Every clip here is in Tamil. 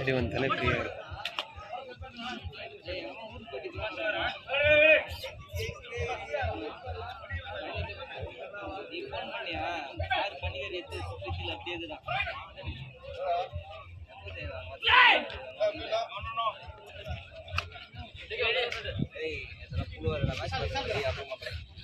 இப்படி வந்தாலே ஃப்ரீயாக இருக்கும் நீ ஃபோன் பண்ணியா சார் பண்ணிக்கிற எத்து சுற்றில அப்படியே இருக்குதான் ஏய் எத்தனை புழு வரடா மேட்ச் பண்ணுறது அப்புறமா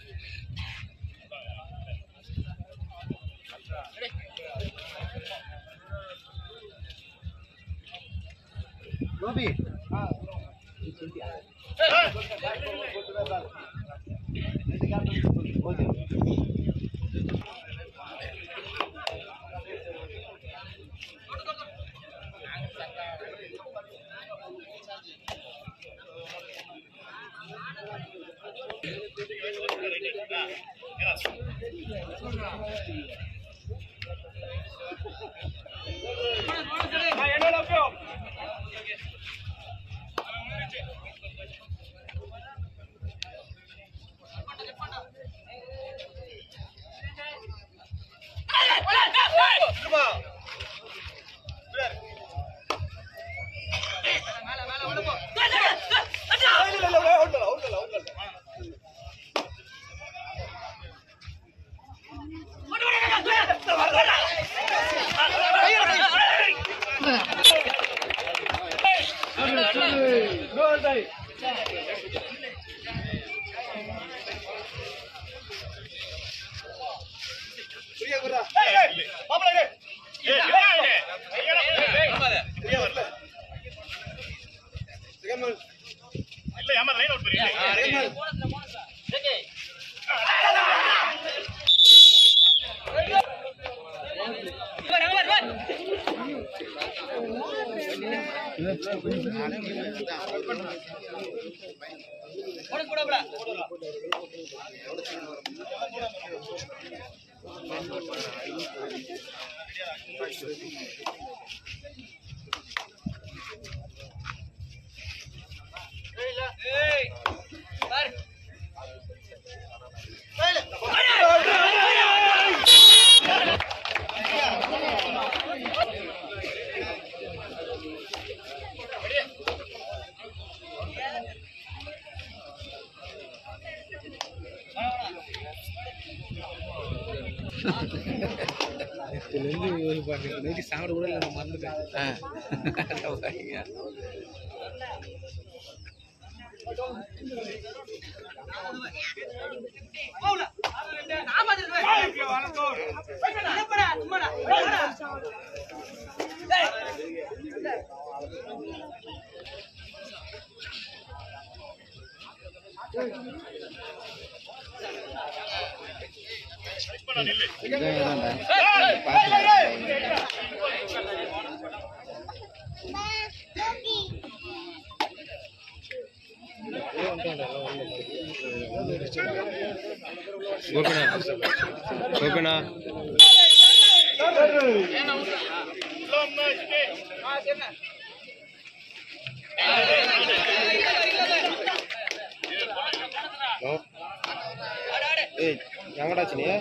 இதுலேருந்து ஒரு பாட்டு நைட்டு சாப்பிட கூட இல்லை நான் மறந்துட்டேன் கோபினா கோபினா ஹலோ ஏய் எங்கடாச்சு நீ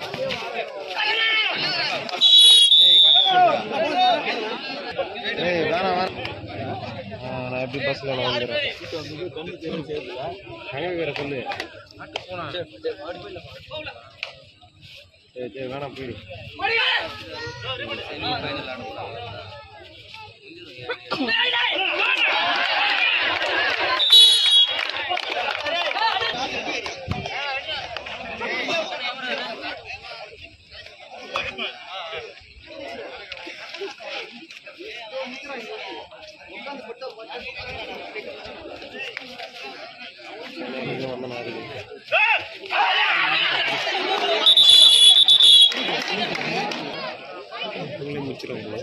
ஏய் வேணாம் வேணாம் ஆ, நான் எப்படி பஸ்ஸில் நான் வந்துடுறேன் அங்கே வேற சொல்லு சரி சரி வேணாம் போயிடு செமி ஃபைனல் ஆடுவோம் இங்கே வந்த மாதிரி உங்களே முடிச்சிடும் போல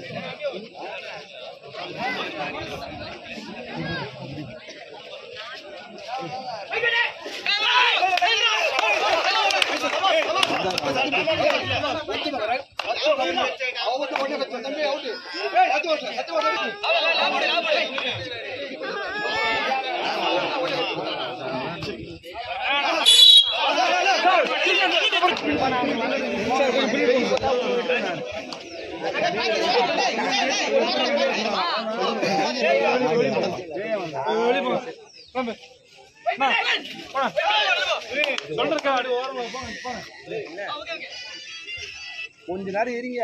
Hey, கொஞ்ச நேரம் இருங்க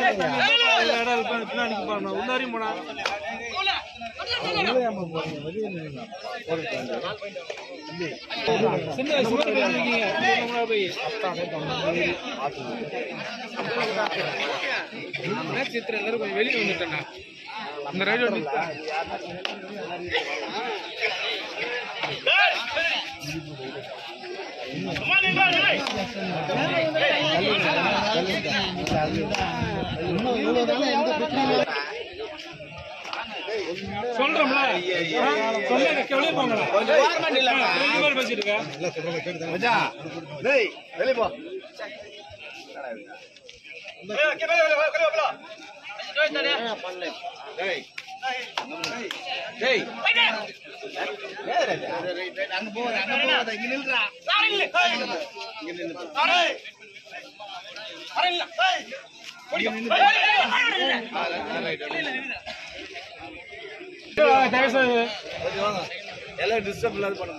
வெளியே வந்துட்டேன் அந்த ரயில் சொல்றோம்ல சொல்லுங்க வெளியே போங்க ரெண்டு பேர் பேசிட்டு இருக்க டேய் வெளிய போ அங்க போ அங்க போ இங்க நில்றா தயவு செய்து எல்லாம் டிஸ்டர்ப் இல்லாத பண்ணுங்க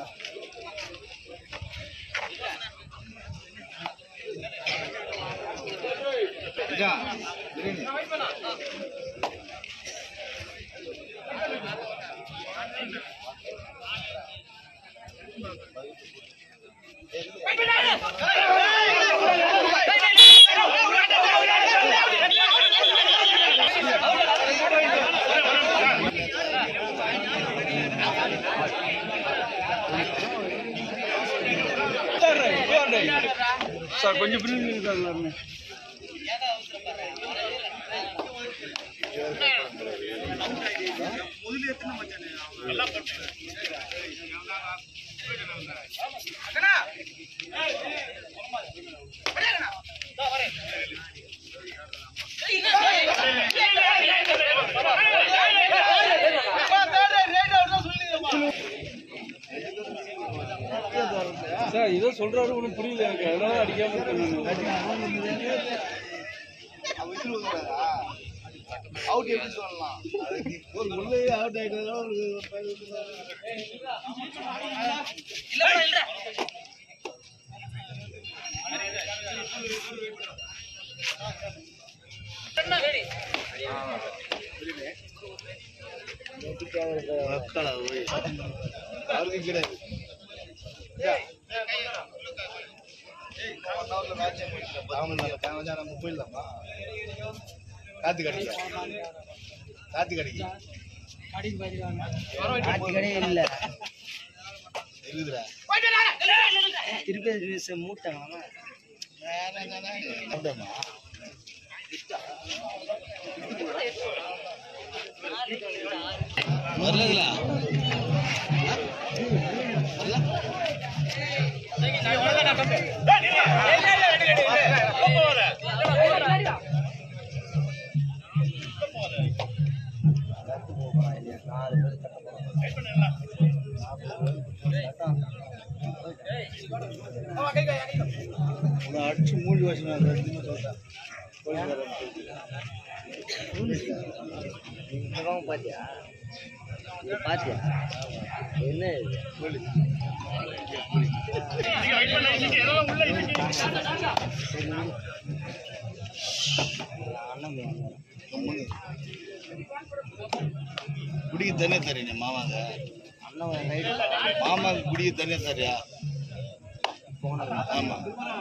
சார் கொஞ்சம் பிரிஞ்சு சார் எல்லாருமே சார் ஏதோ சொல்றாரு ஒன்றும் புரியல எனக்கு அதனால அடிக்காம இருக்கேன் அவுட் எப்படி சொல்லலாம் ஒரு முள்ளே அவுட் ஆயிட்டா ஒரு அவருக்கு கிடையாது போயிடலாமா காத்து கடிக்க காத்து கடிக்க இல்ல இருக்குதுடா திருப்பதி மூட்டை அப்படியாம்மா? வரலங்களா உன்னை அடிச்சு மூடி வச்சு நான் ரெண்டுமே சொல்றேன் பாத்தியா பாத்தியா என்ன இது குடிக்க தனியா தரீங்க மாமாங்க அண்ணன் நைட்டு மாமாக்கு குடிக்க தனியா தரியா ஆமா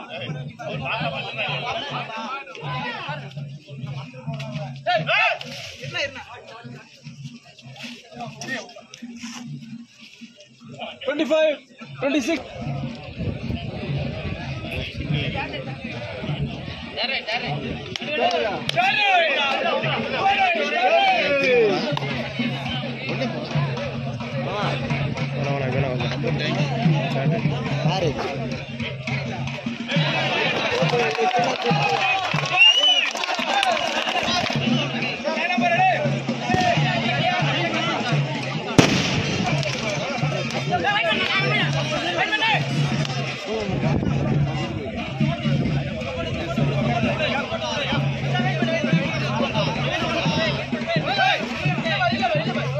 டுவெண்ட்டி ஃபைவ் டுவெண்ட்டி சிக்ஸ் யாரு ஆ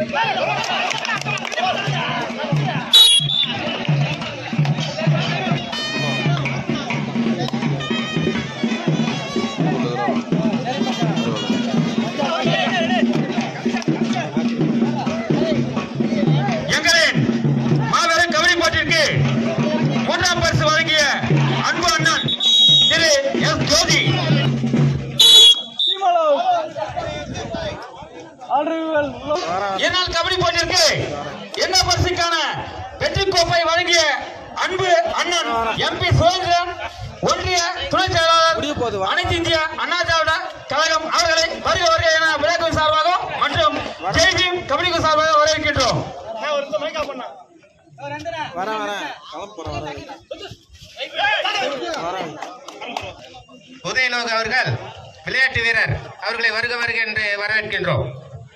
அண்ணன் எம்பி சுரேந்திரன் ஒன்றிய துணை செயலாளர் அனைத்து இந்திய அண்ணா திராவிட கழகம் அவர்களை வருக வருக என விளக்கம் சார்பாகவும் மற்றும் ஜெய்ஜிம் கபடிக்கு சார்பாக வரவேற்கின்றோம் வரேன் வரேன் கிளம்ப போறேன் வரேன் உதயலோக அவர்கள் விளையாட்டு வீரர் அவர்களை வருக வருக என்று வரவேற்கின்றோம்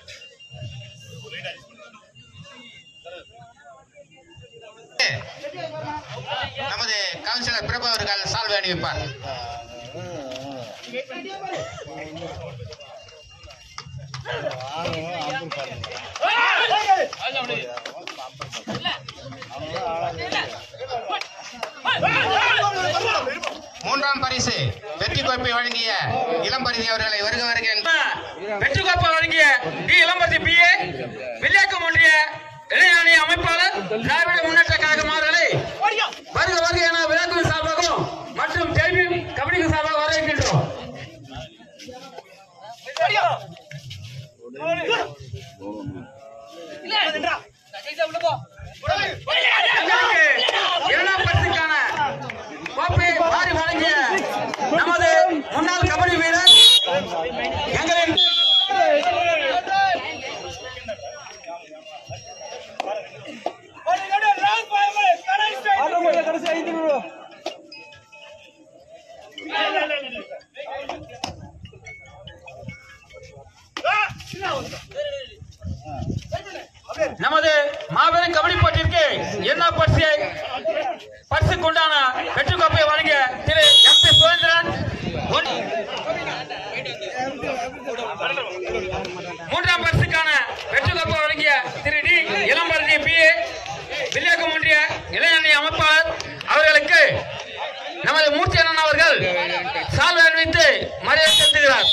நமது கவுன்சிலர் பிரபு அவர்கள் சால்வை அணிவிப்பார் மூன்றாம் பரிசு வெற்றி கோப்பை வழங்கிய இளம்பரிதி அவர்களை வருக வருக என்று வெற்றி கோப்பை வழங்கிய டி இளம்பரிதி பி ஏ வில்லியாக்கம் ஒன்றிய இளைஞரணி அமைப்பாளர் திராவிட முன்னேற்ற கழகம் அவர்களை வருக வருக என விளக்கு சார்பாகவும் மற்றும் கேள்வி கபடிக்கு சார்பாக வரவேற்கின்றோம் இரண்டாம் பரிசுக்கான கோப்பையை வாரி வழங்கிய நமது முன்னாள் கபடி வீரர் எங்களின் கடைசி ஐந்து நிமிடம் நமது மாபெரும் கபடி போட்டிற்கு என்ன பரிசு பரிசுக்குண்டான வெற்றி கோப்பையை வழங்கிய திரு எம் பி சுரேந்திரன் ஒன்- மூன்றாம் பரிசுக்கான வெற்றி கோப்பை வழங்கிய திரு டி இளம்பரசி பி ஏ வில்லியாக்கம் ஒன்றிய இளைஞரணி அமைப்பாளர் அவர்களுக்கு நமது மூர்த்தி அண்ணன் அவர்கள் சால்வை அணிவித்து மரியாதை செலுத்துகிறார்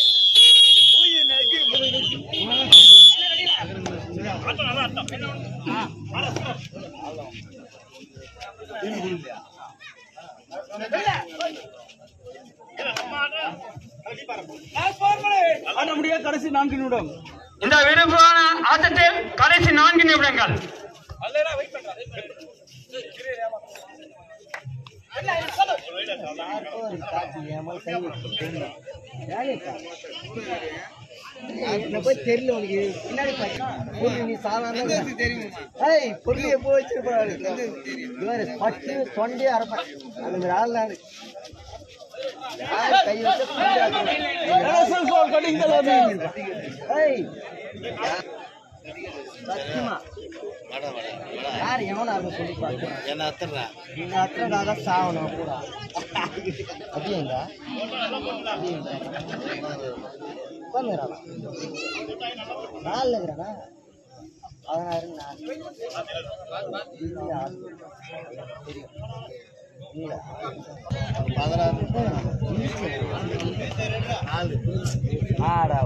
ஆட முடியாது கடைசி நான்கு நிமிடம் இந்த விறுவிறுப்பான ஆட்டத்தில் கடைசி நான்கு நிமிடங்கள் ஒரு காட்சி ஏமால் கை வச்சு வேலைக்கா என்ன போய் தெரியல உனக்கு பின்னாடி பாரு நீ சாதாரண ஏய் பொருள் எப்போ வச்சிருப்பாரு இவர் பட்டு தொண்டையே அரைப்பேன் அந்த ஆள் நான் யார் கை வச்சு தொண்டை அரைப்பேன். கட்டிங் ஏய் சத்தியமா யார் எவனா இருக்கும் சொல்லி பாரு என்ன அத்தர்றா நீங்க அத்தனை சாவணும் கூட அப்படியேங்க உட்காந்துக்கிறானா நாலு இருக்கிறானா பதினாறு நாலு இல்ல, ஆறு. தெரியும் இல்ல பதினாறு நாலு ஆடா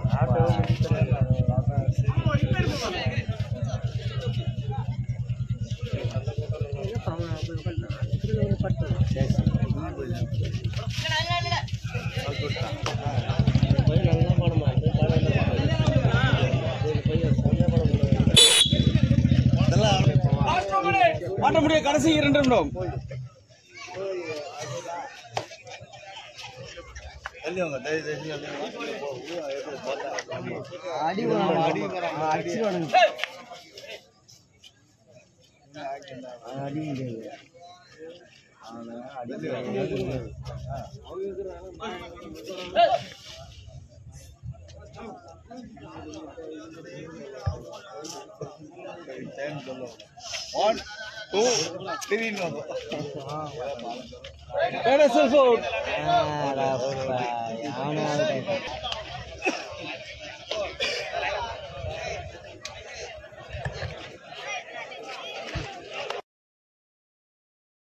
ஆட்ட முடியாது கடைசி இரண்டு நிமிடம் தள்ளிவாங்க தயவு செஞ்சு அடி அடி அடிச்சுடுவானுங்க அடி முடியாது அவனை அடி டைம் சொல்லுவோம் ஒன் டூ த்ரீன்னு வந்தோம் செல்ஃப் அவுட் அவனை